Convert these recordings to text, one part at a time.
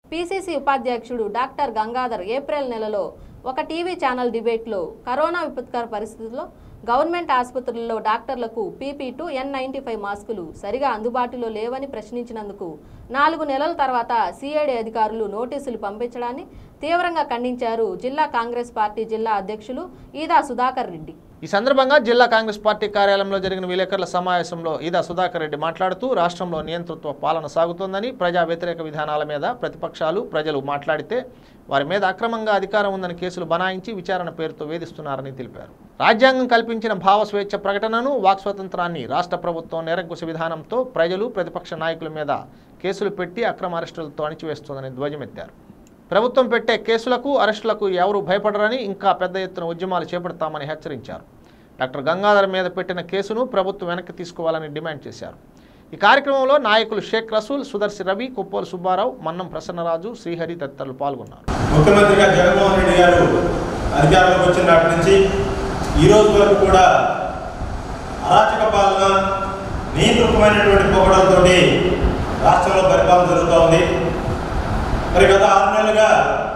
PCC ఉపాధ్యక్షుడు doctor Gangadhar April నెలలో ఒక టీవీ ఛానల్ డిబేట్లో కరోనా విపత్కర పరిస్థితుల్లో గవర్నమెంట్ ఆసుపత్రుల్లో డాక్టర్లకు PP to N ninety five masks సరిగా అందుబాటులో లేవని ప్రశ్నించినందుకు నాలుగు నెలల తర్వాత సిఐడి అధికారులు నోటీసులు పంపించడాన్ని తీవ్రంగా ఖండించారు జిల్లా కాంగ్రెస్ పార్టీ జిల్లా అధ్యక్షులు ఈదా సుధాకర్ రెడ్డి ఈ సందర్భంగా జిల్లా కాంగ్రెస్ పార్టీ కార్యాలయంలో జరిగిన విలేకరుల సమావేశంలో ఈదా సుధాకర్ రెడ్డి మాట్లాడుతూ రాష్ట్రంలో నియంతృత్వ పాలన సాగుతోందని ప్రజా వ్యతిరేక విధానాల మీద ప్రతిపక్షాలు ప్రజలు మాట్లాడితే వారి మీద అక్రమంగా అధికారం ఉందని కేసులు బనాయించి విచారణ పేరుతో వేధిస్తున్నారని తెలిపారు రాజ్యాంగం కల్పించిన భావ స్వేచ్ఛ ప్రకటనను వాక్ స్వాతంత్రాన్ని రాష్ట్ర ప్రభుత్వం నిరంకుశ విధానంతో ప్రజలు ప్రతిపక్ష నాయకుల మీద కేసులు పెట్టి అక్రమ అరెస్టులతో అణిచివేస్తోందని ధ్వజమెత్తారు ప్రభుత్వం పెట్టే కేసులకు అరెస్టులకు ఎవరూ భయపడరని ఇంకా పెద్ద ఎత్తున ఉద్యమాలు చేపడతామని హెచ్చరించారు డాక్టర్ గంగాధర్ మీద పెట్టిన కేసును ప్రభుత్వం వెనక్కి తీసుకోవాలని డిమాండ్ చేశారు ఈ కార్యక్రమంలో నాయకులు షేక్ రసూల్ సుదర్శి రవి కుప్పోలు సుబ్బారావు మన్నం ప్రసన్నరాజు శ్రీహరి తదితరులు పాల్గొన్నారు ముఖ్యమంత్రిగా జగన్మోహన్ రెడ్డి గారు అధికారంలోకి వచ్చిన నాటి నుంచి ఈ రోజు వరకు కూడా అరాచక పాలన నియంత్రితమైనటువంటి పొగడలతోటి రాష్ట్రంలో పరిపాలన జరుగుతూ ఉంది మరి గత ఆరు నెలలుగా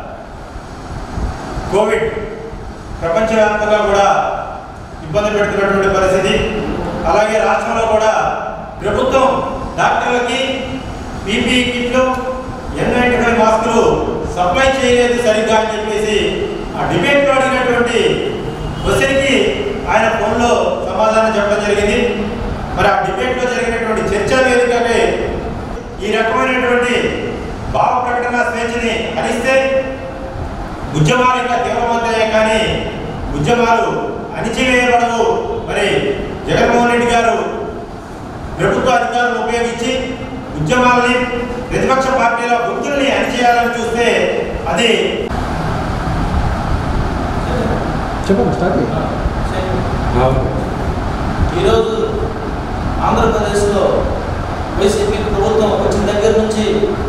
కోవిడ్ ప్రపంచవ్యాప్తంగా కూడా ఇబ్బంది పెడుతున్నటువంటి పరిస్థితి అలాగే రాష్ట్రంలో కూడా ప్రభుత్వం డాక్టర్లకి పీపీ కిట్లు N ninety five masks supply చేయలేదు సరిగ్గా అని చెప్పేసి ఆ డిబేట్లో అడిగినటువంటి క్వశ్చన్కి ఆయన ఫోన్లో సమాధానం చెప్పడం జరిగింది మరి ఆ డిబేట్లో జరిగినటువంటి చర్చా వేదికపై ఈ రకమైనటువంటి భావ ప్రకటన స్వేచ్ఛని హరిస్తే ఉద్యమాలు ఇంకా తీవ్రమవుతాయే కానీ ఉద్యమాలు అణిచివేయబడవు మరి జగన్మోహన్ రెడ్డి గారు ప్రభుత్వ అధికారులను ఉపయోగించి ఉద్యమాలని ప్రతిపక్ష పార్టీల గుర్తుల్ని అణిచేయాలని చూస్తే అది చెప్పండి స్టార్ట్ ఈరోజు ఆంధ్రప్రదేశ్లో వైసీపీ ప్రభుత్వం వచ్చిన దగ్గర నుంచి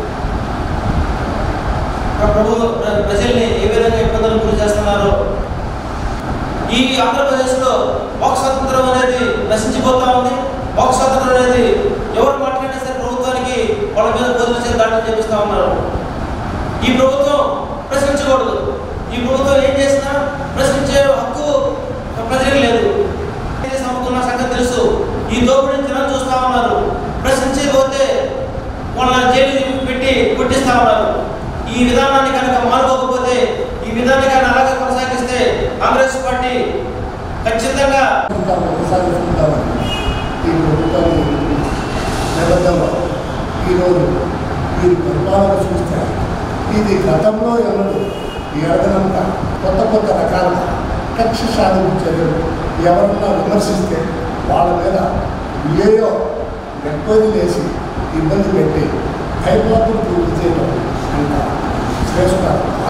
ప్ర- ప్రభు ప్ర- ప్రజల్ని ఏ విధంగా ఇబ్బందులు గురి చేస్తున్నారో ఈ ఆంధ్రప్రదేశ్లో వాక్ స్వాతంత్రం అనేది నశించిపోతా ఉంది వాక్ స్వాతంత్రం అనేది ఎవరు మాట్లాడినా సరే ప్రభుత్వానికి వాళ్ళ మీద బదులు చేసి దాడులు చేపిస్తా ఉన్నారు ఈ ప్రభుత్వం ప్రశ్నించకూడదు ఈ ప్రభుత్వం ఏం చేసినా ప్రశ్నించే హక్కు ప్రజలకు లేదు అమ్ముకున్న సంగతి తెలుసు ఈ దోపిడీని జనం చూస్తా ఉన్నారు ప్రశ్నించకపోతే వాళ్ళ జైలు పెట్టి కొట్టిస్తా ఉన్నారు ఈ విధానాన్ని కనుక మానుకోకపోతే ఈ విధానాన్ని కనుక అలాగే కొనసాగిస్తే కాంగ్రెస్ పార్టీ ఖచ్చితంగా కొనసాగిస్తుంటామని ఈ ప్రభుత్వాన్ని నేపథ్యంలో ఈరోజు ఈ పరిపాలన చూస్తే ఇది గతంలో ఎన్నడూ ఎడదనంత కొత్త కొత్త రకాల కక్ష సాధింపు చర్యలు ఎవరన్నా విమర్శిస్తే వాళ్ళ మీద ఏయో ఎక్కువది వేసి ఇబ్బంది పెట్టి భయపాత్రలు పూర్తి చేయడం అంత శ్రేష్ట